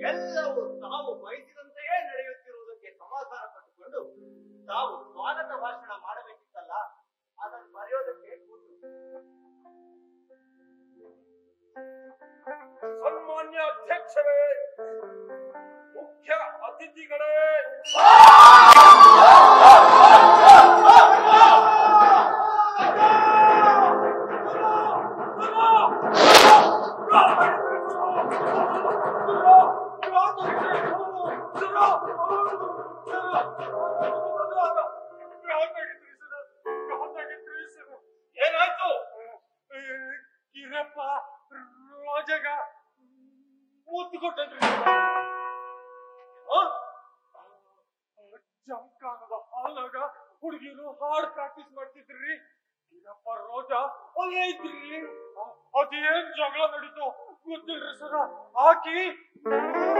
ಎಲ್ಲವೂ ತಾವು ಬಯಸಿದಂತೆಯೇ ನಡೆಯುತ್ತಿರುವುದಕ್ಕೆ ಸಮಾಧಾನ ಪಟ್ಟುಕೊಂಡು ತಾವು ಸ್ವಾಗತ ಭಾಷಣ ಮಾಡಬೇಕಿತ್ತಲ್ಲ ಅದನ್ನು ಬರೆಯೋದಕ್ಕೆ ಕೂತು ಸನ್ಮಾನ್ಯ ಅಧ್ಯಕ್ಷರೇ ಮುಖ್ಯ ಅತಿಥಿಗಳೇ ಏನಾಯ್ತು ಕಿರಪ್ಪ ರೋಜಗ ಮೂತು ಕೊಟ್ಟನ್ರಿ ಜಂಕಾನದ ಹಾಲ್ನಾಗ ಹುಡುಗಿರು ಹಾಡ್ ಪ್ರಾಕ್ಟೀಸ್ ಮಾಡ್ತಿದ್ರಿ ಕಿರಪ್ಪ ರೋಜ ಅಲ್ಲೇ ಇದ್ರಿ ಅದೇನ್ ಜಗಳ ನಡೀತು ಗೊತ್ತಿಲ್ರಿ ಸರ ಆಕಿ